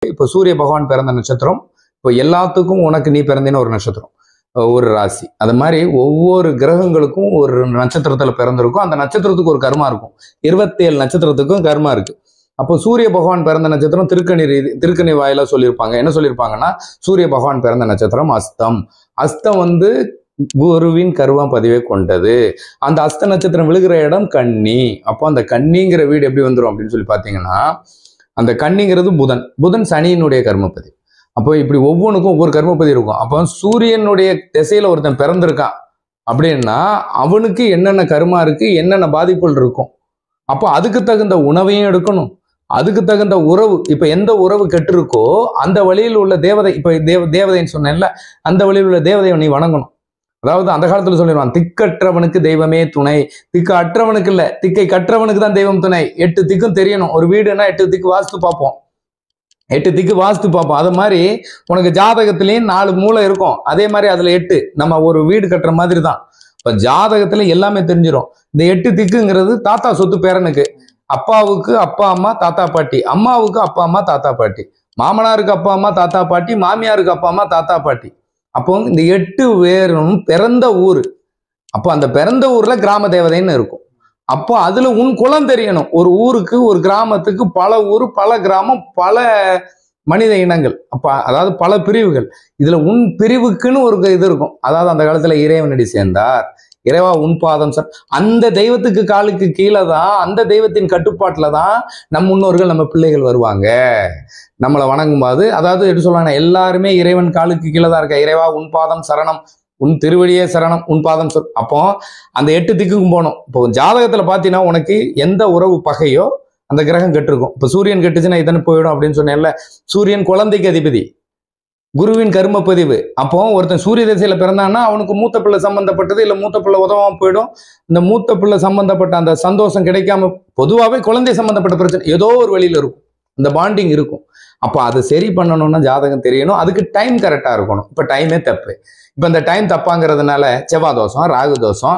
இப்போ சூரிய பகவான் பிறந்த நட்சத்திரம் இப்போ எல்லாத்துக்கும் உனக்கு நீ பிறந்தேன்னு ஒரு நட்சத்திரம் அஹ் ஒரு ராசி அது மாதிரி ஒவ்வொரு கிரகங்களுக்கும் ஒரு நட்சத்திரத்துல பிறந்திருக்கும் அந்த நட்சத்திரத்துக்கு ஒரு கர்மா இருக்கும் இருபத்தேழு நட்சத்திரத்துக்கும் கர்மா இருக்கு அப்போ சூரிய பகவான் பிறந்த நட்சத்திரம் திருக்கணி ரீதி திருக்கணி வாயில சொல்லியிருப்பாங்க என்ன சொல்லியிருப்பாங்கன்னா சூரிய பகவான் பிறந்த நட்சத்திரம் அஸ்தம் அஸ்தம் வந்து குருவின் கருவம் பதிவே கொண்டது அந்த அஸ்த நட்சத்திரம் விழுகிற இடம் கன்னி அப்போ அந்த கன்னிங்கிற வீடு எப்படி வந்துடும் அப்படின்னு சொல்லி பார்த்தீங்கன்னா அந்த கன்னிங்கிறது புதன் புதன் சனியினுடைய கர்மப்பதி அப்போ இப்படி ஒவ்வொன்றுக்கும் ஒவ்வொரு கர்மப்பதி இருக்கும் அப்போ சூரியனுடைய திசையில ஒருத்தன் பிறந்திருக்கான் அப்படின்னா அவனுக்கு என்னென்ன கர்மா இருக்கு என்னென்ன பாதிப்புகள் இருக்கும் அப்போ அதுக்கு தகுந்த உணவையும் எடுக்கணும் அதுக்கு தகுந்த உறவு இப்ப எந்த உறவு கெட்டிருக்கோ அந்த வழியில் உள்ள தேவதை இப்ப தேவ தேவதைன்னு சொன்னேன்ல அந்த வழியில் உள்ள தேவதையை நீ வணங்கணும் அதாவது அந்த காலத்துல சொல்லிடுவான் திக்கற்றவனுக்கு தெய்வமே துணை திக்கு அற்றவனுக்கு இல்ல திக்கை கற்றவனுக்கு தான் தெய்வம் துணை எட்டு திக்கும் தெரியணும் ஒரு வீடுனா எட்டு திக்கு வாஸ்து பார்ப்போம் எட்டு திக்கு வாஸ்து பார்ப்போம் அது மாதிரி உனக்கு ஜாதகத்திலையும் நாலு மூளை இருக்கும் அதே மாதிரி அதுல எட்டு நம்ம ஒரு வீடு கட்டுற மாதிரி தான் இப்ப ஜாதகத்துல எல்லாமே தெரிஞ்சிடும் இந்த எட்டு திக்குங்கிறது தாத்தா சொத்து பேரனுக்கு அப்பாவுக்கு அப்பா அம்மா தாத்தா பாட்டி அம்மாவுக்கு அப்பா அம்மா தாத்தா பாட்டி மாமனாருக்கு அப்பா அம்மா தாத்தா பாட்டி மாமியாருக்கு அப்பா அம்மா தாத்தா பாட்டி அப்போ இந்த எட்டு பேரும் பிறந்த ஊர் அப்போ அந்த பிறந்த ஊர்ல கிராம தேவதைன்னு இருக்கும் அப்போ அதுல உன் குலம் தெரியணும் ஒரு ஊருக்கு ஒரு கிராமத்துக்கு பல ஊர் பல கிராமம் பல மனித இனங்கள் அப்ப அதாவது பல பிரிவுகள் இதுல உன் பிரிவுக்குன்னு ஒரு இது இருக்கும் அதாவது அந்த காலத்துல இறைவனடி சேர்ந்தார் இறைவா உன் பாதம் சார் அந்த தெய்வத்துக்கு காலுக்கு கீழே தான் அந்த தெய்வத்தின் கட்டுப்பாட்டுல தான் நம் முன்னோர்கள் நம்ம பிள்ளைகள் வருவாங்க நம்மளை வணங்கும் போது அதாவது எப்படி சொல்லுவாங்க எல்லாருமே இறைவன் காலுக்கு கீழே தான் இருக்க இறைவா உன் பாதம் சரணம் உன் திருவடியே சரணம் உன் பாதம் சொல் அப்போ அந்த எட்டு திக்குக்கும் போகணும் இப்போ ஜாதகத்துல பார்த்தீங்கன்னா உனக்கு எந்த உறவு பகையோ அந்த கிரகம் கெட்டிருக்கும் இப்போ சூரியன் கெட்டுச்சுன்னா இதனை போயிடும் அப்படின்னு சொன்னேன்ல சூரியன் குழந்தைக்கு அதிபதி குருவின் கர்ம பதிவு அப்போ ஒருத்தன் சூரிய திசையில பிறந்தான்னா அவனுக்கு மூத்த பிள்ளை சம்பந்தப்பட்டது இல்லை மூத்த பிள்ளை உதவாம போயிடும் இந்த மூத்த பிள்ளை சம்பந்தப்பட்ட அந்த சந்தோஷம் கிடைக்காம பொதுவாகவே குழந்தை சம்பந்தப்பட்ட பிரச்சனை ஏதோ ஒரு வழியில இருக்கும் இந்த பாண்டிங் இருக்கும் அப்போ அதை சரி பண்ணணும்னா ஜாதகம் தெரியணும் அதுக்கு டைம் கரெக்டாக இருக்கணும் இப்போ டைமே தப்பு இப்போ இந்த டைம் தப்பாங்கிறதுனால செவ்வாய் தோஷம் ராகு தோஷம்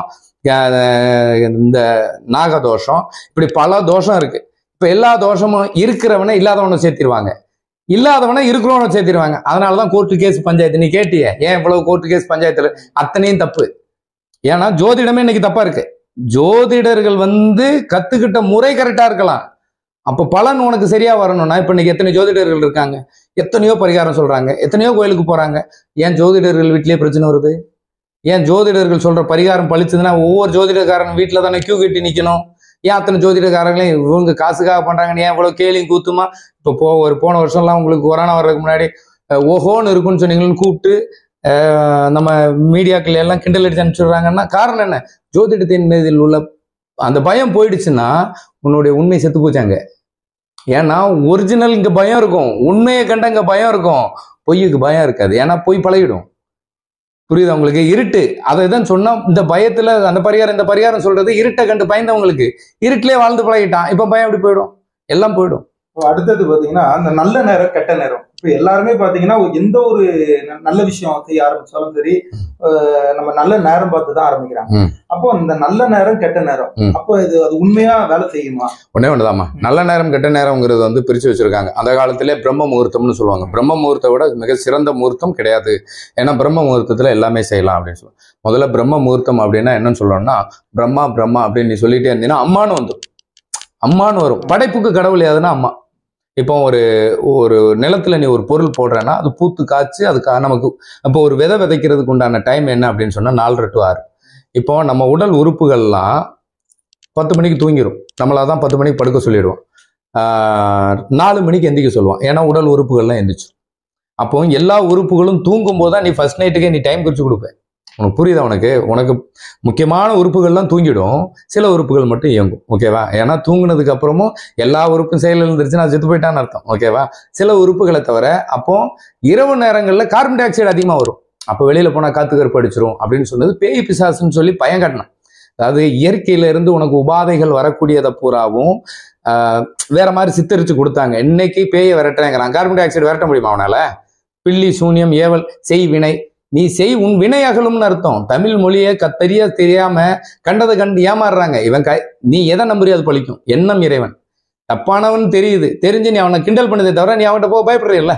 அஹ் இந்த நாக தோஷம் இப்படி பல தோஷம் இருக்கு இப்போ எல்லா தோஷமும் இருக்கிறவனை இல்லாதவனை சேர்த்திருவாங்க இல்லாதவனை இருக்கிறவனை சேர்த்திருவாங்க அதனால தான் கோர்ட்டு கேஸ் பஞ்சாயத்து நீ கேட்டியே ஏன் இவ்வளவு கோர்ட்டு கேஸ் பஞ்சாயத்துல அத்தனையும் தப்பு ஏன்னா ஜோதிடமே இன்னைக்கு தப்பா இருக்கு ஜோதிடர்கள் வந்து கத்துக்கிட்ட முறை கரெக்டா இருக்கலாம் அப்போ பலன் உனக்கு சரியா வரணும்னா இப்போ இன்னைக்கு எத்தனை ஜோதிடர்கள் இருக்காங்க எத்தனையோ பரிகாரம் சொல்றாங்க எத்தனையோ கோயிலுக்கு போறாங்க ஏன் ஜோதிடர்கள் வீட்லயே பிரச்சனை வருது ஏன் ஜோதிடர்கள் சொல்ற பரிகாரம் பழிச்சதுன்னா ஒவ்வொரு ஜோதிடக்காரன் வீட்டில் தானே கியூ கட்டி நிக்கணும் ஏன் அத்தனை ஜோதிடக்காரங்களையும் இவங்க காசுக்காக பண்றாங்கன்னு ஏன் இவ்வளவு கேலியும் கூத்துமா இப்போ போ ஒரு போன வருஷம்லாம் உங்களுக்கு கொரோனா வர்றதுக்கு முன்னாடி அஹ், ஓஹோன்னு இருக்குன்னு சொன்னீங்கன்னு கூப்பிட்டு அஹ், நம்ம மீடியாக்கள் எல்லாம் கிண்டல் அடிச்சு அனுப்பிச்சுடுறாங்கன்னா காரணம் என்ன ஜோதிடத்தின் மீதில் உள்ள அந்த பயம் போயிடுச்சுன்னா உன்னுடைய உண்மை செத்து போச்சாங்க ஏன்னா ஒரிஜினல் இங்க பயம் இருக்கும் உண்மையை கண்ட இங்க பயம் இருக்கும் பொய்யுக்கு பயம் இருக்காது ஏன்னா பொய் பழகிடும் புரியுதா உங்களுக்கு இருட்டு அதை தான் சொன்னா இந்த பயத்துல அந்த பரிகாரம் இந்த பரிகாரம் சொல்றது இருட்டை கண்டு பயந்தவங்களுக்கு இருட்டிலே வாழ்ந்து பழகிட்டான் இப்ப பயம் எப்படி போயிடும் எல்லாம் போயிடும் இப்போ அடுத்தது பாத்தீங்கன்னா அந்த நல்ல நேரம் கெட்ட நேரம் இப்போ எல்லாருமே பாத்தீங்கன்னா எந்த ஒரு ந- நல்ல விஷயம் செய்ய ஆரம்பிச்சாலும் சரி அஹ் நம்ம நல்ல நேரம் பார்த்து தான் ஆரம்பிக்கிறாங்க ம். அப்போ இந்த நல்ல நேரம் கெட்ட நேரம் ம். அப்போ இது அது உண்மையா வேலை செய்யுமா ஒன்னே ஒண்ணுதாம்மா நல்ல நேரம் கெட்ட நேரம்ங்கிறது வந்து பிரிச்சு வச்சிருக்காங்க அந்த காலத்திலே பிரம்ம முகூர்த்தம்னு சொல்லுவாங்க பிரம்ம முகூர்த்தை விட மிக சிறந்த முகூர்த்தம் கிடையாது ஏன்னா பிரம்ம முகூர்த்தத்துல எல்லாமே செய்யலாம் அப்படின்னு சொல்லுவாங்க முதல்ல பிரம்ம முகூர்த்தம் அப்படின்னா என்னன்னு சொல்லணும்னா பிரம்மா பிரம்மா அப்படின்னு நீ சொல்லிட்டே இருந்தீங்கன்னா அம்மான்னு வந்துடும் அம்மான்னு வரும் படைப்புக்கு கடவுள் யாதுன்னா அம்மா இப்போ ஒரு ஒரு நிலத்துல நீ ஒரு பொருள் போடுறேன்னா அது பூத்து காய்ச்சி அதுக்கு நமக்கு அப்போ ஒரு விதை விதைக்கிறதுக்கு உண்டான டைம் என்ன அப்படின்னு சொன்னா நாலரை டு ஆறு இப்போ நம்ம உடல் உறுப்புகள்லாம் பத்து மணிக்கு தூங்கிடும் நம்மள தான் பத்து மணிக்கு படுக்க சொல்லிடுவோம் ஆஹ் நாலு மணிக்கு எந்திரிக்க சொல்லுவான் ஏன்னா உடல் உறுப்புகள்லாம் எந்திரிச்சு அப்போ எல்லா உறுப்புகளும் தூங்கும் போது தான் நீ ஃபர்ஸ்ட் நைட்டுக்கே நீ டைம் குறிச்சு கொடுப்ப உனக்கு புரியுதா உனக்கு உனக்கு முக்கியமான உறுப்புகள்லாம் தூங்கிடும் சில உறுப்புகள் மட்டும் இயங்கும் ஓகேவா ஏன்னா தூங்குனதுக்கு அப்புறமும் எல்லா உறுப்பும் செயல் இருந்துருச்சு நான் செத்து போயிட்டான்னு அர்த்தம் ஓகேவா சில உறுப்புகளை தவிர அப்போ இரவு நேரங்களில் கார்பன் டை ஆக்சைடு அதிகமாக வரும் அப்போ வெளியில போனால் காத்து கருப்பு அடிச்சிரும் அப்படின்னு சொன்னது பேய் பிசாசுன்னு சொல்லி பயம் காட்டினான் அதாவது இயற்கையில இருந்து உனக்கு உபாதைகள் வரக்கூடியதை பூராவும் ஆஹ், வேற மாதிரி சித்தரிச்சு கொடுத்தாங்க இன்னைக்கு பேயை விரட்டுறேங்கிறான் கார்பன் டை ஆக்சைடு விரட்ட முடியுமா அவனால பில்லி சூனியம் ஏவல் செய் வினை நீ செய் உன் வினை அகலும்னு அர்த்தம் தமிழ் மொழியை கத்தறிய தெரியாம கண்டதை கண்டு ஏமாறுறாங்க இவன் கை நீ எதை நம்புறியோ அது பழிக்கும் எண்ணம் இறைவன் தப்பானவன் தெரியுது தெரிஞ்சு நீ அவனை கிண்டல் பண்ணதே தவிர நீ அவன்கிட்ட போக பயப்படுறீல்ல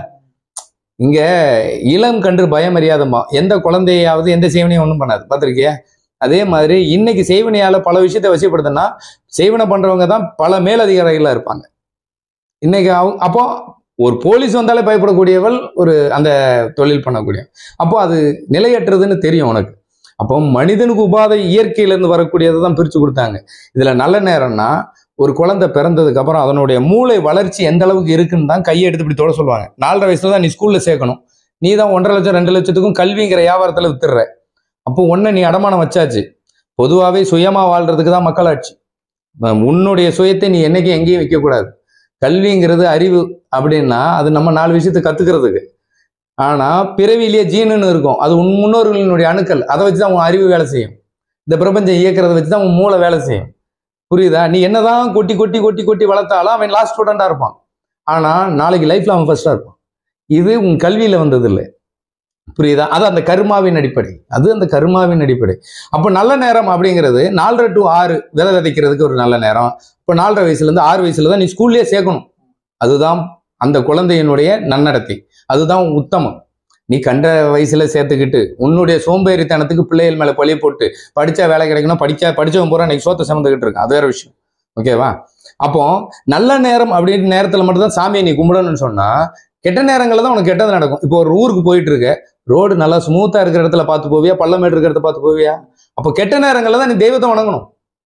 இங்க இளம் கன்று பயம் அறியாதம்மா எந்த குழந்தையாவது எந்த செய்வனையும் ஒன்றும் பண்ணாது பார்த்திருக்கியா அதே மாதிரி இன்னைக்கு செய்வனையால பல விஷயத்தை வசிப்படுதுன்னா செய்வனை பண்றவங்க தான் பல மேலதிகாரிகளா இருப்பாங்க இன்னைக்கு அவங்க அப்போ ஒரு போலீஸ் வந்தாலே பயப்படக்கூடியவள் ஒரு அந்த தொழில் பண்ணக்கூடிய அப்போ அது நிலையற்றதுன்னு தெரியும் உனக்கு அப்போ மனிதனுக்கு உபாதை இயற்கையிலேருந்து வரக்கூடியதை தான் பிரித்து கொடுத்தாங்க இதில் நல்ல நேரம்னா ஒரு குழந்தை பிறந்ததுக்கு அப்புறம் அதனுடைய மூளை வளர்ச்சி எந்த அளவுக்கு இருக்குன்னு தான் கையை எடுத்து இப்படி தொட சொல்லுவாங்க நாலரை வயசுல தான் நீ ஸ்கூல்ல சேர்க்கணும் நீ தான் ஒன்றரை லட்சம் ரெண்டு லட்சத்துக்கும் கல்விங்கிற வியாபாரத்தில் வித்துடுற அப்போ ஒன்றை நீ அடமானம் வச்சாச்சு பொதுவாகவே சுயமா வாழ்றதுக்கு தான் மக்களாட்சி ம- உன்னுடைய சுயத்தை நீ என்னைக்கும் எங்கேயும் வைக்கக்கூடாது கல்விங்கிறது அறிவு அப்படின்னா அது நம்ம நாலு விஷயத்தை கத்துக்கிறதுக்கு ஆனா பிறவியிலேயே ஜீனுன்னு இருக்கும் அது உன் முன்னோர்களினுடைய அணுக்கள் அதை வச்சு தான் உன் அறிவு வேலை செய்யும் இந்த பிரபஞ்சம் இயக்கிறத வச்சு தான் உன் மூளை வேலை செய்யும் புரியுதா நீ என்னதான் கொட்டி கொட்டி கொட்டி கொட்டி வளர்த்தாலும் அவன் லாஸ்ட் ஸ்டூடெண்டா இருப்பான் ஆனா நாளைக்கு லைஃப்ல அவன் ஃபர்ஸ்டா இருப்பான் இது உன் கல்வியில வந்தது இல்லை புரியுதா அது அந்த கருமாவின் அடிப்படை அது அந்த கருமாவின் அடிப்படை அப்போ நல்ல நேரம் அப்படிங்கிறது நாலரை டு ஆறு விதை விதைக்கிறதுக்கு ஒரு நல்ல நேரம் இப்போ நாலரை வயசுல இருந்து ஆறு வயசுல தான் நீ ஸ்கூல்லயே சேர்க்கணும் அதுதான் அந்த குழந்தையினுடைய நன்னடத்தை அதுதான் உத்தமம் நீ கண்ட வயசுல சேர்த்துக்கிட்டு உன்னுடைய சோம்பேறித்தனத்துக்கு பிள்ளைகள் மேல பழி போட்டு படிச்சா வேலை கிடைக்கணும் படிச்சா படிச்சவன் பூரா இன்னைக்கு சோத்தை சுமந்துக்கிட்டு இருக்கான் அது வேற விஷயம் ஓகேவா அப்போ நல்ல நேரம் அப்படின்ற நேரத்துல மட்டும்தான் சாமியை நீ கும்பிடணும்னு சொன்னா கெட்ட நேரங்கள்ல தான் உனக்கு கெட்டது நடக்கும் இப்போ ஒரு ஊருக்கு போயிட்டு இருக்க ரோடு நல்லா ஸ்மூத்தா இருக்கிற இடத்துல பார்த்து போவியா பள்ளமேடு இருக்கிற இடத்த பார்த்து போவியா அப்போ கெட்ட நேரங்கள்ல தான் நீ தெய்வத்தை வணங்கணும்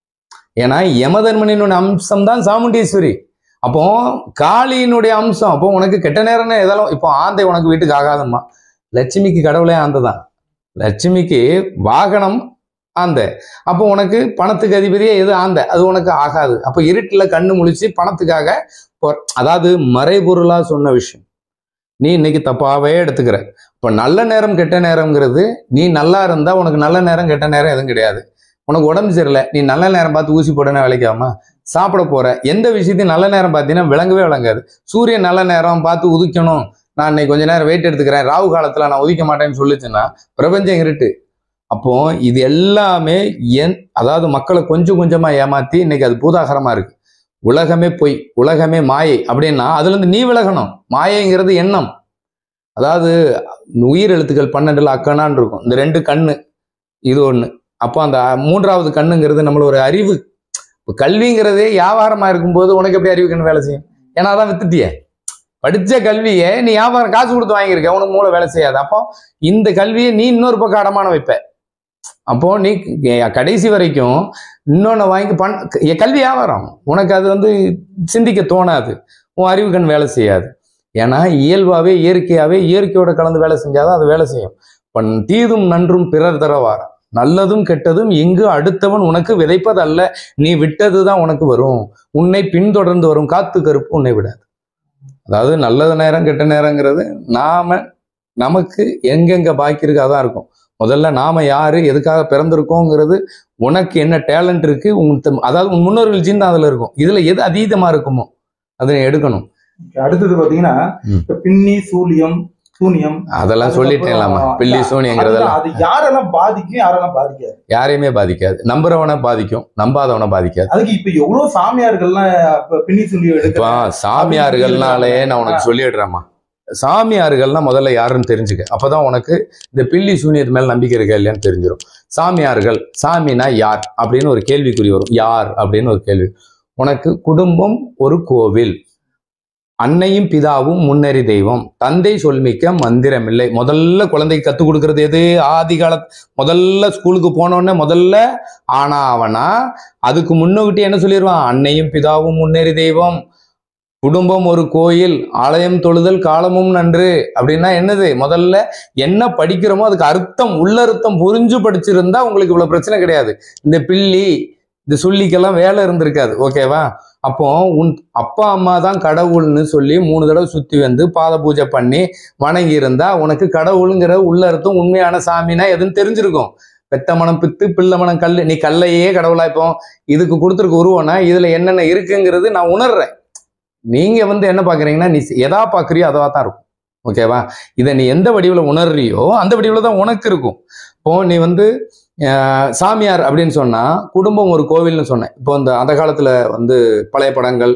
ஏன்னா யமதர்மனினுடைய அம்சம் தான் சாமுண்டீஸ்வரி அப்போ காளியினுடைய அம்சம் அப்போ உனக்கு கெட்ட நேரம்னு எதாலும் இப்போ ஆந்தை உனக்கு வீட்டுக்கு ஆகாதம்மா லட்சுமிக்கு கடவுளே ஆந்தை தான் லட்சுமிக்கு வாகனம் ஆந்தை அப்போ உனக்கு பணத்துக்கு அதிபதியே எது ஆந்தை அது உனக்கு ஆகாது அப்போ இருட்டில் கண்ணு முழிச்சு பணத்துக்காக போ- அதாவது மறைபொருளா சொன்ன விஷயம் நீ இன்னைக்கு தப்பாவே எடுத்துக்கிற இப்போ நல்ல நேரம் கெட்ட நேரம்ங்கிறது நீ நல்லா இருந்தா உனக்கு நல்ல நேரம் கெட்ட நேரம் எதுவும் கிடையாது உனக்கு உடம்பு சரியில்லை நீ நல்ல நேரம் பார்த்து ஊசி போடனே விளைக்காம சாப்பிட போற எந்த விஷயத்தையும் நல்ல நேரம் பார்த்தீங்கன்னா விளங்கவே விளங்காது சூரியன் நல்ல நேரம் பார்த்து உதிக்கணும் நான் இன்னைக்கு கொஞ்ச நேரம் வெயிட் எடுத்துக்கிறேன் ராகு காலத்துல நான் உதிக்க மாட்டேன்னு சொல்லுச்சுன்னா பிரபஞ்சம் இருட்டு அப்போ இது எல்லாமே என் அதாவது மக்களை கொஞ்சம் கொஞ்சமா ஏமாத்தி இன்னைக்கு அது பூதாகரமா இருக்கு உலகமே பொய் உலகமே மாயை அப்படின்னா அதுல இருந்து நீ விலகணும் மாயைங்கிறது எண்ணம் அதாவது உயிர் எழுத்துக்கள் பன்னெண்டுல அக்கணான்னு இருக்கும் இந்த ரெண்டு கண்ணு இது ஒண்ணு அப்போ அந்த மூன்றாவது கண்ணுங்கிறது நம்மள ஒரு அறிவு இப்போ கல்விங்கிறதே வியாபாரமா இருக்கும்போது உனக்கு எப்படி அறிவு கண்ணு வேலை செய்யும் ஏன்னா அதான் வித்துட்டியே படிச்ச கல்வியை நீ வியாபாரம் காசு கொடுத்து வாங்கியிருக்க உனக்கு மூளை வேலை செய்யாது அப்போ இந்த கல்வியை நீ இன்னொரு பக்கம் அடமானம் வைப்ப அப்போ நீ கடைசி வரைக்கும் இன்னொன்னு வாங்கி பண் எ- கல்வி வியாபாரம் உனக்கு அது வந்து சிந்திக்க தோணாது உன் அறிவு கண் வேலை செய்யாது ஏன்னா இயல்பாவே இயற்கையாவே இயற்கையோட கலந்து வேலை செஞ்சாதான் அது வேலை செய்யும் பண் தீதும் நன்றும் பிறர் தரவாரா நல்லதும் கெட்டதும் எங்கு அடுத்தவன் உனக்கு விதைப்பதல்ல நீ விட்டதுதான் உனக்கு வரும் உன்னை பின்தொடர்ந்து வரும் காத்து கருப்பு உன்னை விடாது அதாவது நல்லது நேரம் கெட்ட நேரங்கிறது நாம நமக்கு எங்கெங்க பாக்கி இருக்கோ அதான் இருக்கும் முதல்ல நாம யாரு எதுக்காக பிறந்திருக்கோங்கிறது உனக்கு என்ன டேலண்ட் இருக்கு உன் த- அதாவது உன் முன்னோர்கள் ஜீன் அதுல இருக்கும் இதுல எது அதீதமா இருக்குமோ அதை நீ எடுக்கணும் அடுத்தது பாத்தீங்கன்னா ம். இப்ப பின்னி சூலியம் சூனியம் அதெல்லாம் சொல்லிட்டேன்லாமா அதுக்கப்புறம் பில்லி அதுதான் சோனியங்கிறதெல்லாம் அது யாரெல்லாம் பாதிக்கும் யாரெல்லாம் பாதிக்காது யாரையுமே பாதிக்காது நம்புறவனை பாதிக்கும் நம்பாதவனை பாதிக்காது அதுக்கு இப்ப எவ்வளவு சாமியார்கள்லாம் இப்ப பின்னி சூலியம் இப்போ எடுக்க சாமியார்கள்னாலே நான் உனக்கு சொல்லிடுறேம்மா சாமியார்கள்னா முதல்ல யாருன்னு தெரிஞ்சுக்க அப்பதான் உனக்கு இந்த பில்லி சூனியத்து மேல நம்பிக்கை இருக்கா இல்லையான்னு தெரிஞ்சிடும் சாமியார்கள் சாமினா யார் அப்படின்னு ஒரு கேள்விக்குறி வரும் யார் அப்படின்னு ஒரு கேள்வி உனக்கு குடும்பம் ஒரு கோவில் அன்னையும் பிதாவும் முன்னறி தெய்வம் தந்தை சொல்மிக்க மந்திரம் இல்லை முதல்ல குழந்தைக்கு கத்துக் கொடுக்கறது எது ஆதி கால முதல்ல ஸ்கூலுக்கு போனோடனே முதல்ல ஆனா அவனா அதுக்கு முன்னோக்கிட்டே என்ன சொல்லிடுவான் அன்னையும் பிதாவும் முன்னேறி தெய்வம் குடும்பம் ஒரு கோயில் ஆலயம் தொழுதல் காலமும் நன்று அப்படின்னா என்னது முதல்ல என்ன படிக்கிறோமோ அதுக்கு அர்த்தம் உள்ளர்த்தம் புரிஞ்சு படிச்சிருந்தா உங்களுக்கு இவ்வளவு பிரச்சனை கிடையாது இந்த பில்லி இந்த சொல்லிக்கெல்லாம் வேலை இருந்திருக்காது ஓகேவா அப்போ உன் அப்பா அம்மா தான் கடவுள்னு சொல்லி மூணு தடவை சுத்தி வந்து பாத பூஜை பண்ணி வணங்கி இருந்தா உனக்கு கடவுளுங்கிற உள்ள அர்த்தம் உண்மையான சாமினா எதுன்னு தெரிஞ்சிருக்கும் பெத்த மனம் பித்து பிள்ளை மனம் கல் நீ கல்லையே கடவுளா இப்போ இதுக்கு கொடுத்துருக்க உருவம்னா இதுல என்னென்ன இருக்குங்கிறது நான் உணர்றேன் நீங்க வந்து என்ன பாக்குறீங்கன்னா நீ எதா பாக்குறியோ அதவா தான் இருக்கும் ஓகேவா இதை நீ எந்த வடிவில் உணர்றியோ அந்த வடிவில் தான் உனக்கு இருக்கும் இப்போ நீ வந்து அஹ், சாமியார் அப்படின்னு சொன்னா குடும்பம் ஒரு கோவில்னு சொன்னேன் இப்போ இந்த அந்த காலத்துல வந்து பழைய படங்கள்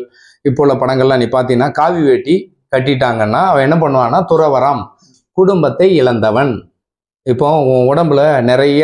இப்போ உள்ள படங்கள்லாம் நீ பார்த்தீங்கன்னா காவி வேட்டி கட்டிட்டாங்கன்னா அவன் என்ன பண்ணுவான்னா துறவரம் குடும்பத்தை இழந்தவன் இப்போ உன் உடம்புல நிறைய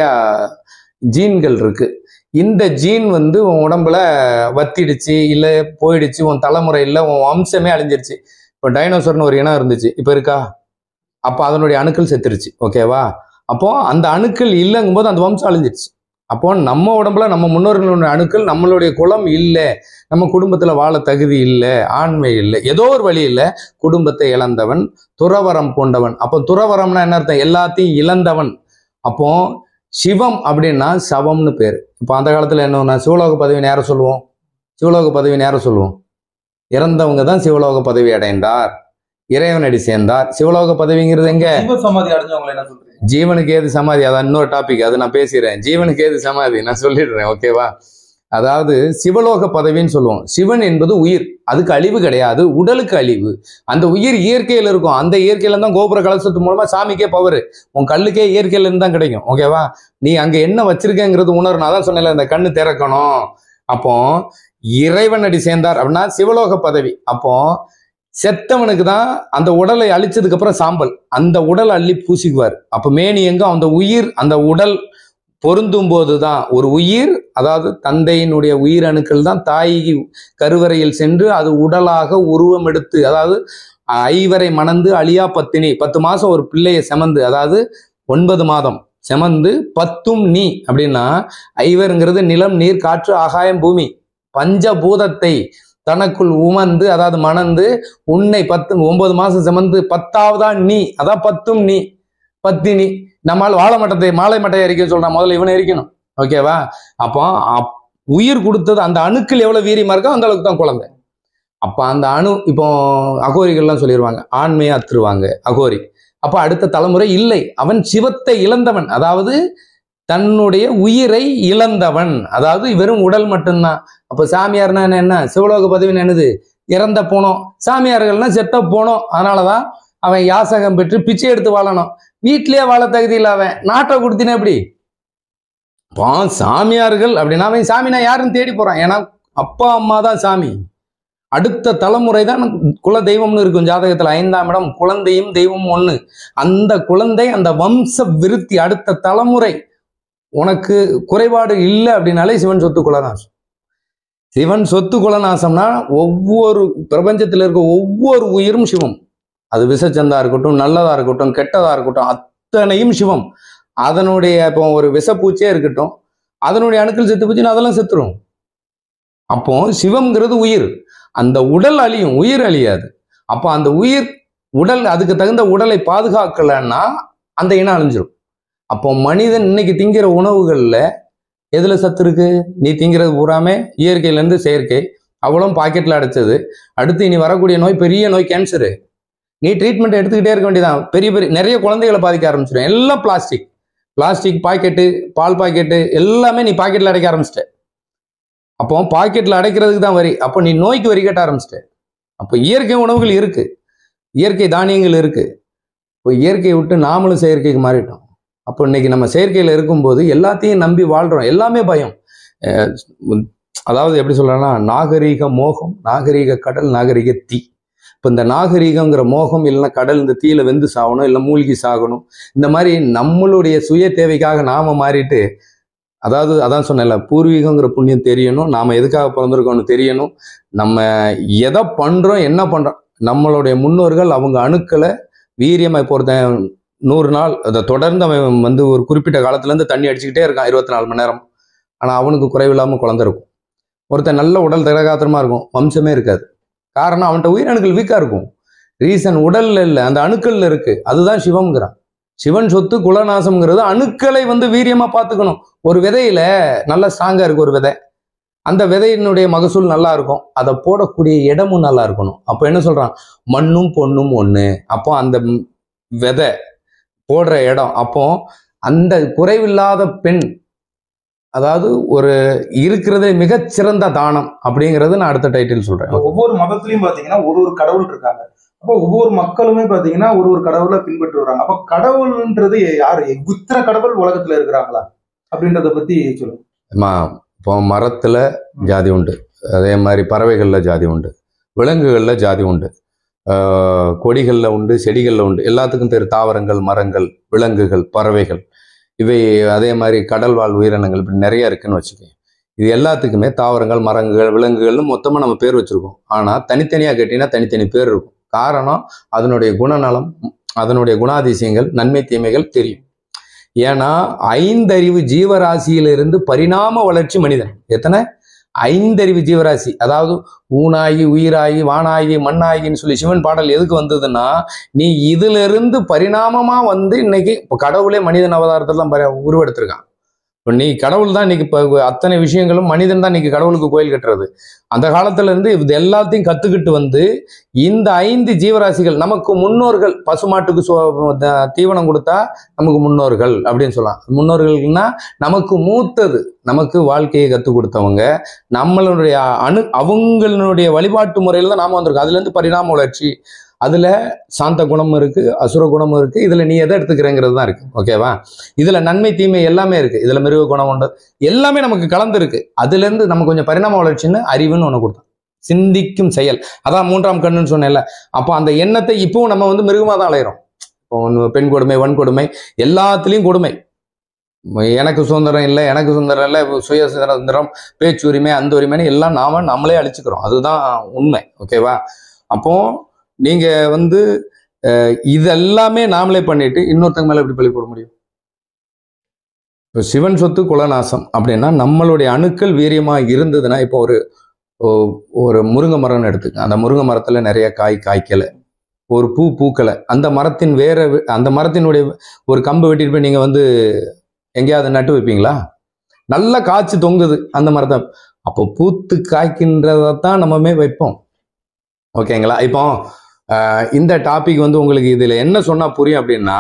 ஜீன்கள் இருக்கு இந்த ஜீன் வந்து உன் உடம்புல வத்திடுச்சு இல்லை போயிடுச்சு உன் தலைமுறை இல்லை உன் வம்சமே அழிஞ்சிருச்சு இப்போ டைனோசர்னு ஒரு இனம் இருந்துச்சு இப்போ இருக்கா அப்போ அதனுடைய அணுக்கள் செத்துருச்சு ஓகேவா அப்போ அந்த அணுக்கள் இல்லைங்கும் போது அந்த வம்சம் அழிஞ்சிருச்சு அப்போ நம்ம உடம்புல நம்ம முன்னோர்களுடைய அணுக்கள் நம்மளுடைய குலம் இல்லை நம்ம குடும்பத்தில் வாழ தகுதி இல்லை ஆண்மை இல்லை ஏதோ ஒரு வழி இல்லை குடும்பத்தை இழந்தவன் துறவரம் பூண்டவன் அப்போ துறவரம்னா என்ன அர்த்தம் எல்லாத்தையும் இழந்தவன் அப்போ சிவம் அப்படின்னா சவம்னு பேர் இப்போ அந்த காலத்தில் என்ன சிவலோக பதவி நேரம் சொல்லுவோம் சிவலோக பதவி நேரம் சொல்லுவோம் இறந்தவங்க தான் சிவலோக பதவி அடைந்தார் இறைவனடி சேர்ந்தார் சிவலோக பதவிங்கிறது எங்க ஜீவ சமாதி அடைஞ்சவங்களை என்ன சொல்றீங்க ஜீவனுக்கு ஏது சமாதி அதான் இன்னொரு டாபிக் அது நான் பேசிடுறேன் ஜீவனுக்கு ஏது சமாதி நான் சொல்லிடுறேன் ஓகேவா அதாவது சிவலோக பதவின்னு சொல்லுவோம் சிவன் என்பது உயிர் அதுக்கு அழிவு கிடையாது உடலுக்கு அழிவு அந்த உயிர் இயற்கையில் இருக்கும் அந்த இயற்கையில தான் கோபுர கலசத்து மூலமா சாமிக்கே பவர் உன் கல்லுக்கே இயற்கையில இருந்து தான் கிடைக்கும் ஓகேவா நீ அங்க என்ன வச்சிருக்கேங்கிறது உணரணும் அதான் சொன்னேன்ல இந்த கண்ணு திறக்கணும் அப்போ இறைவன் அடி சேர்ந்தார் அப்படின்னா சிவலோக பதவி அப்போ செத்தவனுக்கு தான் அந்த உடலை அழிச்சதுக்கு அப்புறம் சாம்பல் அந்த உடல் அள்ளி பூசிக்குவார் அப்ப மேனி எங்க அந்த உயிர் அந்த உடல் பொருந்தும் போதுதான் ஒரு உயிர் அதாவது தந்தையினுடைய உயிரணுக்கள் தான் தாய் கருவறையில் சென்று அது உடலாக உருவம் எடுத்து அதாவது ஐவரை மணந்து அழியா பத்தினி பத்து மாசம் ஒரு பிள்ளையை செமந்து அதாவது ஒன்பது மாதம் செமந்து பத்தும் நீ அப்படின்னா ஐவருங்கிறது நிலம் நீர் காற்று ஆகாயம் பூமி பஞ்சபூதத்தை தனக்குள் உமந்து அதாவது மணந்து உன்னை பத்து ஒன்பது மாசம் செமந்து பத்தாவதா நீ அதான் பத்தும் நீ பத்தினி நம்மால் வாழை மட்டத்தை மாலை மட்டையை எரிக்க சொல்றான் முதல்ல இவனை எரிக்கணும் ஓகேவா அப்போ அப்- உயிர் கொடுத்தது அந்த அணுக்கள் எவ்வளவு வீரியமா இருக்கோ அந்த அளவுக்கு தான் குழந்தை அப்ப அந்த அணு இப்போ அகோரிகள்லாம் சொல்லிடுவாங்க ஆண்மையை அத்துருவாங்க அகோரி அப்ப அடுத்த தலைமுறை இல்லை அவன் சிவத்தை இழந்தவன் அதாவது தன்னுடைய உயிரை இழந்தவன் அதாவது வெறும் உடல் மட்டும்தான் அப்ப சாமியார்னா என்ன என்ன சிவலோக பதவின்னு என்னது இறந்த போனோம் சாமியார்கள்னா செத்த போனோம் அதனாலதான் அவன் யாசகம் பெற்று பிச்சை எடுத்து வாழணும் வீட்லயே வாழ தகுதி இல்ல அவன் நாட்டை கொடுத்தினா எப்படி இப்போ சாமியார்கள் அப்படின்னா அவன் சாமினா யாருன்னு தேடி போறான் ஏன்னா அப்பா அம்மா தான் சாமி அடுத்த தலைமுறை தான் குல தெய்வம்னு இருக்கும் ஜாதகத்துல ஐந்தாம் இடம் குழந்தையும் தெய்வம் ஒண்ணு அந்த குழந்தை அந்த வம்ச விருத்தி அடுத்த தலைமுறை உனக்கு குறைபாடு இல்லை அப்படின்னாலே சிவன் சொத்து குலநாசம் சிவன் சொத்து குலநாசம்னா ஒவ்வொரு பிரபஞ்சத்தில் இருக்க ஒவ்வொரு உயிரும் சிவம் அது விஷச்சந்தா இருக்கட்டும் நல்லதா இருக்கட்டும் கெட்டதா இருக்கட்டும் அத்தனையும் சிவம் அதனுடைய இப்போ ஒரு விஷப்பூச்சியே இருக்கட்டும் அதனுடைய அணுக்கள் செத்து போச்சுன்னா அதெல்லாம் செத்துரும் அப்போ சிவம்ங்கிறது உயிர் அந்த உடல் அழியும் உயிர் அழியாது அப்போ அந்த உயிர் உடல் அதுக்கு தகுந்த உடலை பாதுகாக்கலைன்னா அந்த இனம் அழிஞ்சிரும் அப்போ மனிதன் இன்னைக்கு திங்கிற உணவுகள்ல எதுல சத்து இருக்கு நீ திங்கிறது பூராமே இயற்கையிலேருந்து செயற்கை அவ்வளவும் பாக்கெட்ல அடைச்சது அடுத்து இனி வரக்கூடிய நோய் பெரிய நோய் கேன்சரு நீ ட்ரீட்மெண்ட் எடுத்துக்கிட்டே இருக்க வேண்டியதான் பெரிய பெரிய நிறைய குழந்தைகளை பாதிக்க ஆரம்பிச்சிடும் எல்லாம் பிளாஸ்டிக் பிளாஸ்டிக் பாக்கெட்டு பால் பாக்கெட்டு எல்லாமே நீ பாக்கெட்ல அடைக்க ஆரம்பிச்சிட்ட அப்போ பாக்கெட்ல அடைக்கிறதுக்கு தான் வரி அப்போ நீ நோய்க்கு வரி கட்ட ஆரம்பிச்சிட்ட அப்போ இயற்கை உணவுகள் இருக்கு இயற்கை தானியங்கள் இருக்கு இப்போ இயற்கையை விட்டு நாமளும் செயற்கைக்கு மாறிட்டோம் அப்போ இன்னைக்கு நம்ம செயற்கையில் இருக்கும்போது எல்லாத்தையும் நம்பி வாழ்றோம் எல்லாமே பயம் அஹ் அதாவது எப்படி சொல்லலாம்னா நாகரீக மோகம் நாகரீக கடல் நாகரீக தீ இப்போ இந்த நாகரீகங்கிற மோகம் இல்லைன்னா கடல் இந்த தீயில வெந்து சாகணும் இல்லை மூழ்கி சாகணும் இந்த மாதிரி நம்மளுடைய சுய தேவைக்காக நாம மாறிட்டு அதாவது அதான் சொன்னேன்ல பூர்வீகங்கிற புண்ணியம் தெரியணும் நாம எதுக்காக பிறந்திருக்கோம்னு தெரியணும் நம்ம எதை பண்றோம் என்ன பண்றோம் நம்மளுடைய முன்னோர்கள் அவங்க அணுக்களை வீரியமா இப்போ ஒருத்தன் நூறு நாள் அதை தொடர்ந்து அவன் வந்து ஒரு குறிப்பிட்ட காலத்துல இருந்து தண்ணி அடிச்சுக்கிட்டே இருக்கான் இருபத்தி நாலு மணி நேரம் ஆனா அவனுக்கு குறைவில்லாம குழந்தை இருக்கும் ஒருத்தன் நல்ல உடல் திடகாத்திரமா இருக்கும் வம்சமே இருக்காது காரணம் அவன்கிட்ட உயிரணுக்கள் வீக்கா இருக்கும் ரீசன் உடல்ல இல்லை அந்த அணுக்கள்ல இருக்கு அதுதான் சிவம்ங்கிறான் சிவன் சொத்து குலநாசம்ங்கிறது அணுக்களை வந்து வீரியமா பார்த்துக்கணும் ஒரு விதையில நல்ல ஸ்ட்ராங்கா இருக்கு ஒரு விதை அந்த விதையினுடைய மகசூல் நல்லா இருக்கும் அதை போடக்கூடிய இடமும் நல்லா இருக்கணும் அப்போ என்ன சொல்றான் மண்ணும் பொண்ணும் ஒண்ணு அப்போ அந்த ம் விதை போடுற இடம் அப்போ அந்த குறைவில்லாத பெண் அதாவது ஒரு இருக்கிறதே மிகச்சிறந்த தானம் அப்படிங்கிறது நான் அடுத்த டைட்டில் சொல்றேன் ஒவ்வொரு மதத்திலயும் பாத்தீங்கன்னா ஒரு ஒரு கடவுள் இருக்காங்க அப்போ ஒவ்வொரு மக்களுமே பாத்தீங்கன்னா ஒரு ஒரு கடவுளை பின்பற்றி வர்றாங்க அப்ப கடவுள்ன்றது யாரு இத்தனை கடவுள் உலகத்துல இருக்கிறாங்களா அப்படின்றத பத்தி சொல்லுங்க அம்மா, இப்போ மரத்துல ஜாதி உண்டு அதே மாதிரி பறவைகள்ல ஜாதி உண்டு விலங்குகளில் ஜாதி உண்டு ஆஹ் கொடிகளில் உண்டு செடிகளில் உண்டு எல்லாத்துக்கும் பேர் தாவரங்கள் மரங்கள் விலங்குகள் பறவைகள் இவை அதே மாதிரி கடல் வாழ் உயிரினங்கள் இப்படி நிறைய இருக்குன்னு வச்சுக்கோங்க இது எல்லாத்துக்குமே தாவரங்கள் மரங்கள் விலங்குகள்னு மொத்தமாக நம்ம பேர் வச்சுருக்கோம் ஆனால் தனித்தனியாக கேட்டிங்கன்னா தனித்தனி பேர் இருக்கும் காரணம் அதனுடைய குணநலம் அதனுடைய குணாதிசயங்கள் நன்மை தீமைகள் தெரியும் ஏன்னா ஐந்தறிவு ஜீவராசியிலிருந்து பரிணாம வளர்ச்சி மனிதன் எத்தனை ஐந்தறிவு ஜீவராசி அதாவது ஊனாகி உயிராகி வானாகி மண்ணாகின்னு சொல்லி சிவன் பாடல் எதுக்கு வந்ததுன்னா நீ இதிலிருந்து பரிணாமமா வந்து இன்னைக்கு இப்போ கடவுளே மனிதன் அவதாரத்தில் தான் பரி- உருவெடுத்திருக்கான் இப்போ நீ கடவுள் தான் இன்னைக்கு இப்போ அத்தனை விஷயங்களும் மனிதன் தான் இன்னைக்கு கடவுளுக்கு கோயில் கட்டுறது அந்த காலத்துல இருந்து இது எல்லாத்தையும் கத்துக்கிட்டு வந்து இந்த ஐந்து ஜீவராசிகள் நமக்கு முன்னோர்கள் பசுமாட்டுக்கு சோ- த- தீவனம் கொடுத்தா நமக்கு முன்னோர்கள் அப்படின்னு சொல்லலாம் முன்னோர்கள்னா நமக்கு மூத்தது நமக்கு வாழ்க்கையை கற்றுக் கொடுத்தவங்க நம்மளுடைய அணு அவங்களுடைய வழிபாட்டு முறையில் தான் நாம வந்திருக்கோம் அதுல இருந்து பரிணாம வளர்ச்சி அதுல சாந்த குணமும் இருக்கு அசுர குணமும் இருக்கு இதுல நீ எதை எடுத்துக்கிறேங்கிறது தான் இருக்கு ஓகேவா இதுல நன்மை தீமை எல்லாமே இருக்கு இதுல மிருக குணம் உண்டு எல்லாமே நமக்கு கலந்து இருக்கு அதுல இருந்து நம்ம கொஞ்சம் பரிணாம வளர்ச்சின்னு அறிவுன்னு ஒண்ணு கொடுத்தான் சிந்திக்கும் செயல் அதான் மூன்றாம் கண்ணுன்னு சொன்னேன்ல அப்போ அந்த எண்ணத்தை இப்பவும் நம்ம வந்து மிருகமா தான் அலையிறோம் இப்போ ஒண்ணு பெண் கொடுமை வன்கொடுமை எல்லாத்துலேயும் கொடுமை எனக்கு சுதந்திரம் இல்லை எனக்கு சுதந்திரம் இல்லை சுய சுதந்திரம் பேச்சு உரிமை அந்த உரிமைன்னு எல்லாம் நாம நம்மளே அழிச்சுக்கிறோம் அதுதான் உண்மை ஓகேவா அப்போ நீங்க வந்து அஹ், இதெல்லாமே நாமளே பண்ணிட்டு இன்னொருத்தங்க மேல எப்படி பழி போட முடியும் இப்போ சிவன் சொத்து குலநாசம் அப்படின்னா நம்மளுடைய அணுக்கள் வீரியமா இருந்ததுன்னா இப்போ ஒரு ஓ- ஒரு முருங்கை மரம்னு எடுத்துக்க அந்த முருங்கை மரத்துல நிறைய காய் காய்க்கல ஒரு பூ பூக்கலை அந்த மரத்தின் வேற வி- அந்த மரத்தினுடைய ஒரு கம்பு வெட்டிட்டு போய் நீங்க வந்து எங்கேயாவது நட்டு வைப்பீங்களா நல்லா காய்ச்சி தொங்குது அந்த மரத்தை அப்போ பூத்து காய்க்கின்றதான் நம்மமே வைப்போம் ஓகேங்களா இப்போ ஆஹ், இந்த டாபிக் வந்து உங்களுக்கு இதுல என்ன சொன்னா புரியும் அப்படின்னா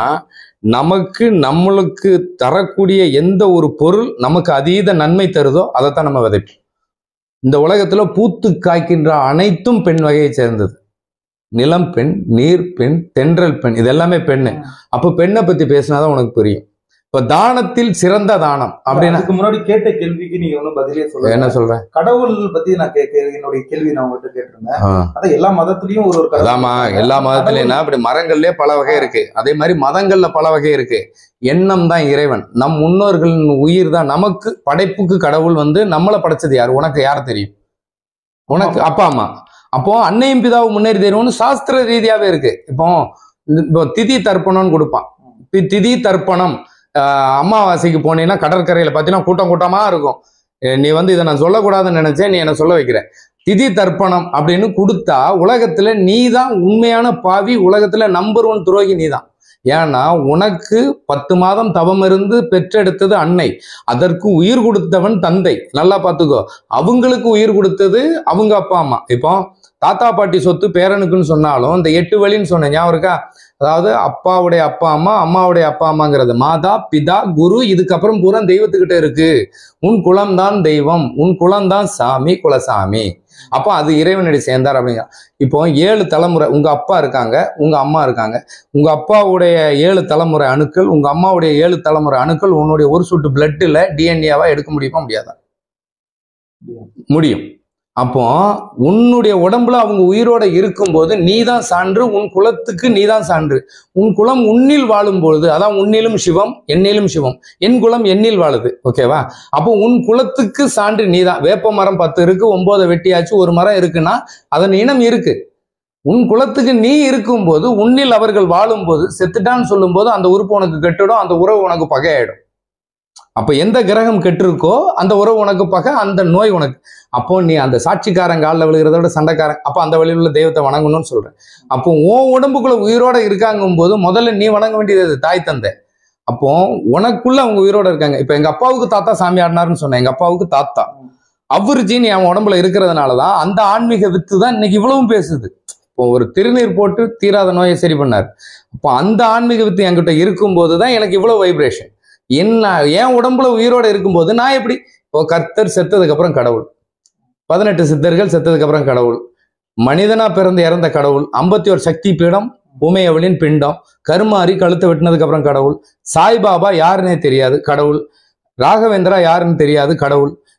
நமக்கு நம்மளுக்கு தரக்கூடிய எந்த ஒரு பொருள் நமக்கு அதீத நன்மை தருதோ அதைத்தான் நம்ம விதைப்போம் இந்த உலகத்துல பூத்து காய்க்கின்ற அனைத்தும் பெண் வகையை சேர்ந்தது நிலம் பெண் நீர் பெண் தென்றல் பெண் இது எல்லாமே பெண்ணு அப்போ பெண்ணை பத்தி பேசினாதான் உனக்கு புரியும் இப்போ தானத்தில் சிறந்த தானம் அப்படின்னா அதுக்கு முன்னாடி கேட்ட கேள்விக்கு நீங்க ஒன்னும் பதிலே சொல்ல என்ன சொல்ற கடவுள் பத்தி நான் கேட்க என்னுடைய கேள்வி நான் உங்ககிட்ட கேட்டிருந்தேன் ஆ. அதான் எல்லா மதத்திலயும் ஒரு ஒரு கடவுள் அதாம்மா இருக்காங்க. எல்லா மதத்திலயும் அப்படி மரங்கள்லயே பல வகை இருக்கு அதே மாதிரி மதங்கள்ல பல வகை இருக்கு எண்ணம் தான் இறைவன் நம் முன்னோர்களின் உயிர் தான் நமக்கு படைப்புக்கு கடவுள் வந்து நம்மளை படைச்சது யார் உனக்கு யார் தெரியும் உனக்கு அப்பா அம்மா அப்போ அன்னையும் பிதாவும் முன்னேறி தெரியும்னு சாஸ்திர ரீதியாவே இருக்கு இப்போ இந்த- இப்போ திதி தர்ப்பணம்னு கொடுப்பான் தி- திதி தர்ப்பணம் ஆஹ் அமாவாசைக்கு போனீங்கன்னா கடற்கரையில பார்த்தீங்கன்னா கூட்டம் கூட்டமா இருக்கும் அஹ் நீ வந்து இதை நான் சொல்லக்கூடாதுன்னு நினைச்சேன் நீ என்ன சொல்ல வைக்கிற திதி தர்ப்பணம் அப்படின்னு கொடுத்தா உலகத்துல நீ தான் உண்மையான பாவி உலகத்துல நம்பர் ஒன் துரோகி நீ தான் ஏன்னா உனக்கு பத்து மாதம் தவம் இருந்து பெற்றெடுத்தது அன்னை அதற்கு உயிர் கொடுத்தவன் தந்தை நல்லா பார்த்துக்கோ அவங்களுக்கு உயிர் கொடுத்தது அவங்க அப்பா அம்மா இப்போ தாத்தா பாட்டி சொத்து பேரனுக்குன்னு சொன்னாலும் இந்த எட்டு வழின்னு சொன்னேன் ஞாபகம் இருக்கா அதாவது அப்பாவுடைய அப்பா அம்மா அம்மாவுடைய அப்பா அம்மாங்கிறது மாதா பிதா குரு இதுக்கப்புறம் பூரா தெய்வத்துக்கிட்ட இருக்கு உன் குலம்தான் தெய்வம் உன் குலம்தான் சாமி குலசாமி அப்போ அது இறைவனடி சேர்ந்தார் அப்படிங்க இப்போ ஏழு தலைமுறை உங்க அப்பா இருக்காங்க உங்க அம்மா இருக்காங்க உங்க அப்பாவுடைய ஏழு தலைமுறை அணுக்கள் உங்க அம்மாவுடைய ஏழு தலைமுறை அணுக்கள் உன்னுடைய ஒரு சொட்டு பிளட்டில் டிஎன்ஏவா எடுக்க முடியுமா முடியாதா முடியும் அப்போ உன்னுடைய உடம்புல அவங்க உயிரோட இருக்கும்போது நீ தான் சான்று உன் குலத்துக்கு நீ தான் சான்று உன் குலம் உன்னில் வாழும் பொழுது அதான் உன்னிலும் சிவம் என்னிலும் சிவம் என் குலம் என்னில் வாழுது ஓகேவா அப்போ உன் குலத்துக்கு சான்று நீ தான் வேப்ப மரம் பத்து இருக்கு ஒன்பதை வெட்டியாச்சு ஒரு மரம் இருக்குன்னா அதன் இனம் இருக்கு உன் குலத்துக்கு நீ இருக்கும்போது உன்னில் அவர்கள் வாழும்போது செத்துட்டான்னு சொல்லும்போது அந்த உறுப்பு உனக்கு கெட்டுடும் அந்த உறவு உனக்கு பகையாயிடும் அப்ப எந்த கிரகம் கெட்டிருக்கோ அந்த உறவு உனக்கு பகை அந்த நோய் உனக்கு அப்போ நீ அந்த சாட்சிக்காரன் காலில் விழுகிறத விட சண்டைக்காரன் அப்போ அந்த வழியில் உள்ள தெய்வத்தை வணங்கணும்னு சொல்றேன் அப்போ உன் உடம்புக்குள்ள உயிரோட இருக்காங்கும் போது முதல்ல நீ வணங்க வேண்டியது அது தாய் தந்தை அப்போ உனக்குள்ள அவங்க உயிரோட இருக்காங்க இப்போ எங்க அப்பாவுக்கு தாத்தா சாமி ஆடினாருன்னு சொன்னேன் எங்க அப்பாவுக்கு தாத்தா அவர் ஜீனி அவன் உடம்புல இருக்கிறதுனால தான் அந்த ஆன்மீக வித்து தான் இன்னைக்கு இவ்வளவும் பேசுது இப்போ ஒரு திருநீர் போட்டு தீராத நோயை சரி பண்ணார் அப்போ அந்த ஆன்மீக வித்து என்கிட்ட இருக்கும்போது தான் எனக்கு இவ்வளவு வைப்ரேஷன் என்ன என் உடம்புல உயிரோட இருக்கும்போது நான் எப்படி இப்போ கர்த்தர் செத்ததுக்கு அப்புறம் கடவுள் பதினெட்டு சித்தர்கள் செத்ததுக்கு அப்புறம் கடவுள் மனிதனா பிறந்து இறந்த கடவுள் ஐம்பத்தி ஒரு சக்தி பீடம் உமையவளின் பிண்டம் கருமாறி கழுத்தை வெட்டினதுக்கு அப்புறம் கடவுள் சாய்பாபா யாருன்னே தெரியாது கடவுள் ராகவேந்திரா யாருன்னு தெரியாது கடவுள்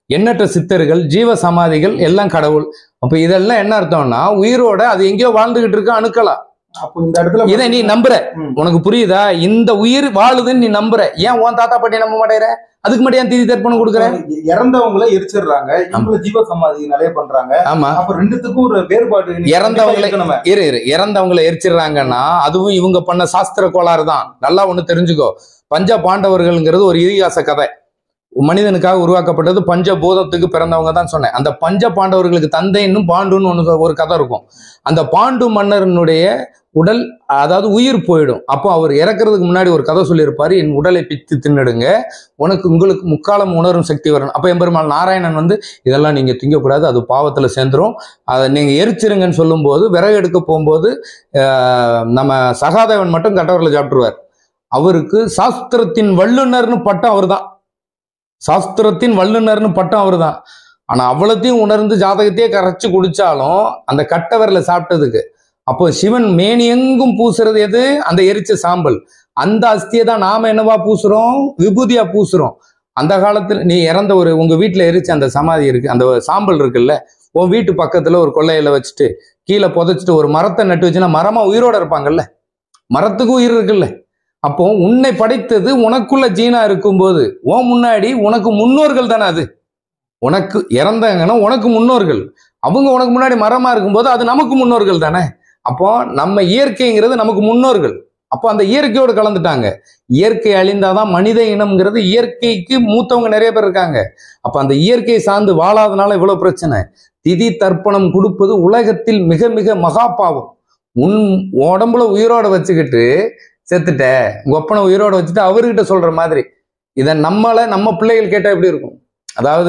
எண்ணற்ற சித்தர்கள் ஜீவ சமாதிகள் எல்லாம் கடவுள் அப்ப இதெல்லாம் என்ன அர்த்தம்னா உயிரோட அது எங்கேயோ வாழ்ந்துகிட்டு இருக்க அணுக்களா அப்போ இந்த இடத்துல இதை நீ நம்புற ம். உனக்கு புரியுதா இந்த உயிர் வாழுதுன்னு நீ நம்புற ஏன் உன் தாத்தா பாட்டி நம்ப மாட்டேற அதுக்கு மட்டும் ஏன் திதி தர்ப்பணம் கொடுக்குற இறந்தவங்கள எரிச்சிடுறாங்க இவங்கள ஜீவ சமாதி நிறைய பண்றாங்க ஆமா அப்ப ரெண்டுத்துக்கும் ஒரு வேறுபாடு நீங்க இறந்தவங்களை- கண்டிப்பா இருக்கணுமே. இரு இரு இறந்தவங்களை எரிச்சிடுறாங்கன்னா அதுவும் இவங்க பண்ண சாஸ்திர கோளாறு தான் நல்லா ஒண்ணு தெரிஞ்சுக்கோ பஞ்ச பாண்டவர்கள்ங்கிறது ஒரு இதிகாச கதை மனிதனுக்காக உருவாக்கப்பட்டது பஞ்சபூதத்துக்கு பிறந்தவங்க தான் சொன்னேன் அந்த பஞ்ச பாண்டவர்களுக்கு தந்தைன்னு பாண்டுன்னு ஒன்று ஒரு கதை இருக்கும் அந்த பாண்டு மன்னரனுடைய உடல் அதாவது உயிர் போயிடும் அப்போ அவர் இறக்குறதுக்கு முன்னாடி ஒரு கதை சொல்லியிருப்பாரு என் உடலை பித்து தின்னுடுங்க உனக்கு உங்களுக்கு முக்காலம் உணரும் சக்தி வரணும் அப்போ எம்பெருமாள் நாராயணன் வந்து இதெல்லாம் நீங்க திங்கக்கூடாது அது பாவத்துல சேர்ந்துரும் அதை நீங்க எரிச்சிருங்கன்னு சொல்லும்போது விறகு எடுக்க போகும்போது ஆஹ், நம்ம சகாதேவன் மட்டும் கட்டவரில் சாப்பிட்டுருவார் அவருக்கு சாஸ்திரத்தின் வல்லுனர்னு பட்டம் அவர்தான் சாஸ்திரத்தின் வல்லுனர்னு பட்டம் அவர்தான் ஆனா அவ்வளத்தையும் உணர்ந்து ஜாதகத்தையே கரைச்சு குடிச்சாலும் அந்த கட்டவரில் சாப்பிட்டதுக்கு அப்போ சிவன் மேனியெங்கும் பூசுறது எது அந்த எரிச்ச சாம்பல் அந்த அஸ்தியை தான் நாம என்னவா பூசுறோம் விபூதியா பூசுறோம் அந்த காலத்துல நீ இறந்த ஒரு உங்க வீட்டுல எரிச்ச அந்த சமாதி இருக்கு அந்த சாம்பல் இருக்குல்ல உன் வீட்டு பக்கத்துல ஒரு கொள்ளையில வச்சுட்டு கீழே புதைச்சிட்டு ஒரு மரத்தை நட்டு வச்சுன்னா மரமா உயிரோட இருப்பாங்கல்ல மரத்துக்கும் உயிர் இருக்குல்ல அப்போ உன்னை படைத்தது உனக்குள்ள ஜீனா இருக்கும்போது உன் முன்னாடி உனக்கு முன்னோர்கள் தானே அது உனக்கு இறந்தாங்கன்னா உனக்கு முன்னோர்கள் அவங்க உனக்கு முன்னாடி மரமா இருக்கும்போது அது நமக்கு முன்னோர்கள் தானே அப்போ நம்ம இயற்கைங்கிறது நமக்கு முன்னோர்கள் அப்போ அந்த இயற்கையோடு கலந்துட்டாங்க இயற்கை அழிந்தாதான் மனித இனம்ங்கிறது இயற்கைக்கு மூத்தவங்க நிறைய பேர் இருக்காங்க அப்ப அந்த இயற்கை சார்ந்து வாழாதனால இவ்வளவு பிரச்சனை திதி தர்ப்பணம் கொடுப்பது உலகத்தில் மிக மிக மகா பாவம் உன் உடம்புல உயிரோட வச்சுக்கிட்டு செத்துட்ட உங்க ஒப்பனை உயிரோட வச்சுட்டு அவர்கிட்ட சொல்ற மாதிரி இதை நம்மள நம்ம பிள்ளைகள் கேட்டா எப்படி இருக்கும் அதாவது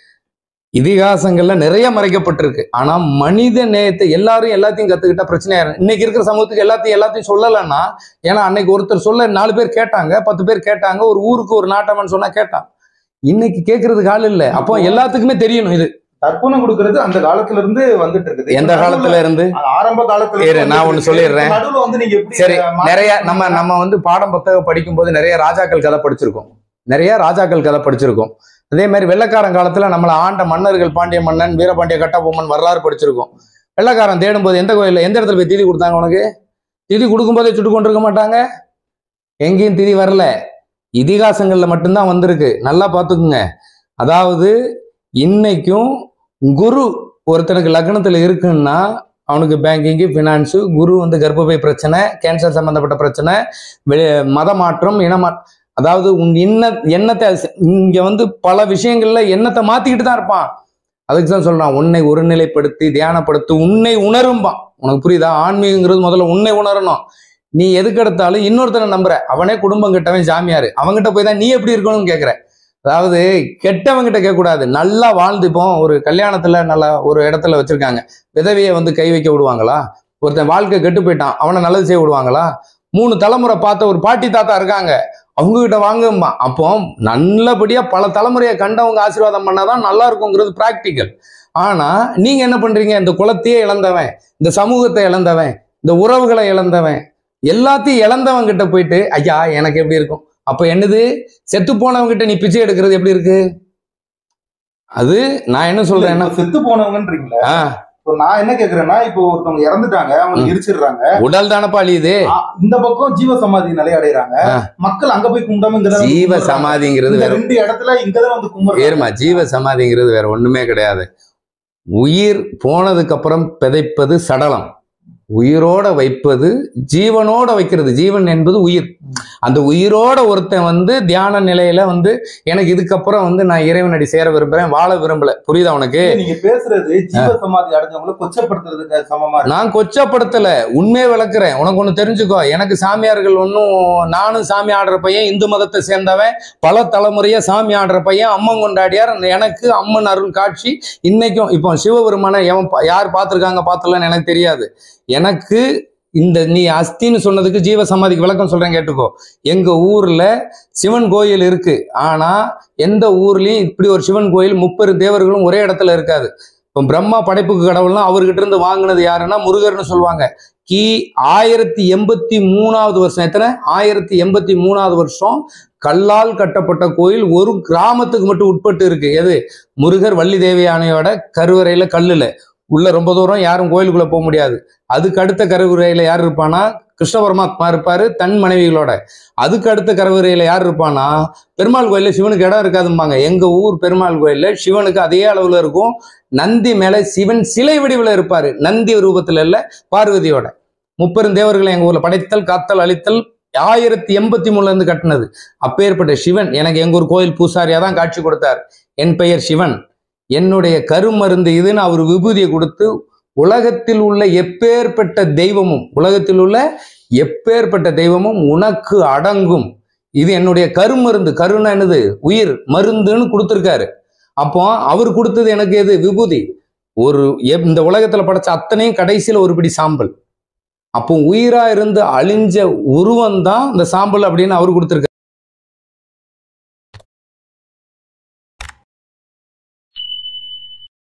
இதிகாசங்கள்ல நிறைய மறைக்கப்பட்டிருக்கு ஆனா மனித நேயத்தை எல்லாரும் எல்லாத்தையும் கத்துக்கிட்டா பிரச்சனையா இருக்கும் இன்னைக்கு இருக்கிற சமூகத்துக்கு எல்லாத்தையும் எல்லாத்தையும் சொல்லலைன்னா ஏன்னா அன்னைக்கு ஒருத்தர் சொல்ல நாலு பேர் கேட்டாங்க பத்து பேர் கேட்டாங்க ஒரு ஊருக்கு ஒரு நாட்டமன் சொன்னா கேட்டான் இன்னைக்கு கேட்கறதுக்கு ஆள் இல்ல அப்போ எல்லாத்துக்குமே தெரியணும் இது தர்ப்பணம் கொடுக்கறது அந்த காலத்துல இருந்து வந்துட்டு இருக்குது எந்த காலத்துல இருந்து ஆரம்ப காலத்துல இரு, நான் ஒண்ணு சொல்லிடுறேன். நடுவுல வந்து நீங்க எப்படி சரி, மாத்தி- நிறைய நம்ம நம்ம வந்து பாடம் புத்தகம் படிக்கும்போது நிறைய ராஜாக்கள் கதை படிச்சிருக்கோம் நிறைய ராஜாக்கள் கதை படிச்சிருக்கோம் அதே மாதிரி வெள்ளைக்காரன் காலத்துல நம்மள ஆண்ட மன்னர்கள் பாண்டிய மன்னன் வீரபாண்டிய கட்டபொம்மன் வரலாறு படிச்சிருக்கோம் வெள்ளைக்காரன் தேடும்போது எந்த கோயில்ல எந்த இடத்துல போய் திதி கொடுத்தாங்க உனக்கு திதி கொடுக்கும்போதே சுட்டு கொண்டிருக்க மாட்டாங்க எங்கேயும் திதி வரல இதிகாசங்கள்ல மட்டும்தான் வந்திருக்கு நல்லா பார்த்துக்குங்க அதாவது இன்னைக்கும் குரு ஒருத்தனுக்கு லக்னத்துல இருக்குன்னா அவனுக்கு பேங்கிங்கு ஃபினான்ஸு குரு வந்து கர்ப்பப்பை பிரச்சனை கேன்சர் சம்பந்தப்பட்ட பிரச்சனை வெ- மத மாற்றம் இனமா அதாவது உன் எண்ண எண்ணத்தை அச- இங்க வந்து பல விஷயங்கள்ல எண்ணத்தை மாத்திக்கிட்டு தான் இருப்பான் அதுக்கு தான் சொல்றான் உன்னை ஒருநிலைப்படுத்தி தியானப்படுத்தி உன்னை உணரும்பான் உனக்கு புரியுதா ஆன்மீகங்கிறது முதல்ல உன்னை உணரணும் நீ எதுக்கு எடுத்தாலும் இன்னொருத்தனை நம்புற அவனே குடும்பம் கிட்டவன் சாமியாரு அவன்கிட்ட போய் தான் நீ எப்படி இருக்கணும்னு கேட்குற அதாவது கெட்டவங்கிட்ட கேட்கக்கூடாது நல்லா வாழ்ந்துப்போம் ஒரு கல்யாணத்துல நல்லா ஒரு இடத்துல வச்சிருக்காங்க விதவையை வந்து கை வைக்க விடுவாங்களா ஒருத்தன் வாழ்க்கை கெட்டு போயிட்டான் அவனை நல்லது செய்ய விடுவாங்களா மூணு தலைமுறை பார்த்த ஒரு பாட்டி தாத்தா இருக்காங்க அவங்க கிட்ட வாங்கும்பா அப்போ நல்லபடியா பல தலைமுறையை கண்டவங்க ஆசீர்வாதம் பண்ணாதான் நல்லா இருக்குங்கிறது பிராக்டிக்கல் ஆனா நீங்க என்ன பண்றீங்க இந்த குலத்தையே இழந்தவன் இந்த சமூகத்தை இழந்தவன் இந்த உறவுகளை இழந்தவன் எல்லாத்தையும் இழந்தவன் கிட்ட போயிட்டு ஐயா எனக்கு எப்படி இருக்கும் அப்ப என்னது செத்து போனவங்க கிட்ட நீ பிச்சை எடுக்கிறது எப்படி இருக்கு அது நான் என்ன சொல்றேன்னா இப்ப செத்து போனவங்கன்றீங்களா ஆ, இப்போ நான் என்ன கேக்குறேன்னா இப்போ ஒருத்தவங்க இறந்துட்டாங்க அவங்க ம். எரிச்சிடுறாங்க உடல் தானப்பா அழியுது ஆ, இந்த பக்கம் ஜீவ சமாதி நிலை அடையறாங்க ஆ. மக்கள் அங்க போய் கும்பிடாம இங்க தான் வந்து ஜீவ கும்பிடுறாங்க. சமாதிங்கிறது இந்த வேற ரெண்டு இடத்துல இங்கதான் வந்து கும்பிடுறாங்க ஏறுமா ஜீவ சமாதிங்கிறது வேற ஒண்ணுமே கிடையாது உயிர் போனதுக்கு அப்புறம் பிதைப்பது சடலம் உயிரோட வைப்பது ஜீவனோட வைக்கிறது ஜீவன் என்பது உயிர் அந்த உயிரோட ஒருத்தன் வந்து தியான நிலையில வந்து எனக்கு இதுக்கப்புறம் வந்து நான் இறைவனடி சேர விரும்புறேன் வாழ விரும்பல புரியுதா உனக்கு நீங்க பேசுறது ஜீவ சமாதி அடைஞ்சவங்கள கொச்சப்படுத்துறதுக்கு சமமா இருக்கு நான் கொச்சப்படுத்தல உண்மையை விளக்குறேன் உனக்கு ஒண்ணு தெரிஞ்சுக்கோ எனக்கு சாமியார்கள் ஒன்றும் நானும் சாமி ஆடுற பையன் இந்து மதத்தை சேர்ந்தவன் பல தலைமுறையா சாமி ஆடுற பையன் அம்மன் கொண்டாடியார் எனக்கு அம்மன் அருள் காட்சி இன்னைக்கும் இப்போ சிவபெருமானை எவன் பா- யார் பார்த்துருக்காங்க பார்த்தலன்னு எனக்கு தெரியாது எனக்கு இந்த நீ அஸ்தின்னு சொன்னதுக்கு ஜீவ சமாதிக்கு விளக்கம் சொல்றேன் கேட்டுக்கோ எங்க ஊர்ல சிவன் கோயில் இருக்கு ஆனா எந்த ஊர்லயும் இப்படி ஒரு சிவன் கோயில் முப்பெரும் தேவர்களும் ஒரே இடத்துல இருக்காது இப்போ இப்போ பிரம்மா படைப்புக்கு கடவுள்னா அவர்கிட்ட இருந்து வாங்கினது யாருன்னா முருகர்னு சொல்லுவாங்க கி ஆயிரத்தி எண்பத்தி மூணாவது வருஷம் எத்தனை ஆயிரத்தி எண்பத்தி மூணாவது வருஷம் கல்லால் கட்டப்பட்ட கோயில் ஒரு கிராமத்துக்கு மட்டும் உட்பட்டு இருக்கு எது முருகர் வள்ளி தேவி யானையோட கருவறையில கல்லுல உள்ள ரொம்ப தூரம் யாரும் கோயிலுக்குள்ள போக முடியாது அதுக்கு அடுத்த கருவறையில யார் இருப்பானா கிருஷ்ண பரமாத்மா இருப்பாரு தன் மனைவிகளோட அதுக்கு அடுத்த கருவறையில யார் இருப்பானா பெருமாள் கோயில்ல சிவனுக்கு இடம் இருக்காதும்பாங்க எங்க ஊர் பெருமாள் கோயில்ல சிவனுக்கு அதே அளவுல இருக்கும் நந்தி மேல சிவன் சிலை வடிவில் இருப்பாரு நந்தி ரூபத்துல இல்ல பார்வதியோட முப்பெரும் தேவர்களை எங்க ஊர்ல படைத்தல் காத்தல் அழித்தல் ஆயிரத்தி எண்பத்தி மூணுல இருந்து கட்டினது அப்பேற்பட்ட சிவன் எனக்கு எங்க ஊர் கோயில் பூசாரியா தான் காட்சி கொடுத்தார் என் பெயர் சிவன் என்னுடைய கருமருந்து இதுன்னு அவர் விபூதியை கொடுத்து உலகத்தில் உள்ள எப்பேற்பட்ட தெய்வமும் உலகத்தில் உள்ள எப்பேற்பட்ட தெய்வமும் உனக்கு அடங்கும் இது என்னுடைய கருமருந்து கருணை என்னது உயிர் மருந்துன்னு கொடுத்துருக்காரு அப்போ அவர் கொடுத்தது எனக்கு எது விபூதி ஒரு எப்- இந்த உலகத்துல படைச்ச அத்தனையும் கடைசியில ஒரு பிடி சாம்பல் அப்போ உயிரா இருந்து அழிஞ்ச உருவம் தான் இந்த சாம்பல் அப்படின்னு அவர் கொடுத்துருக்காரு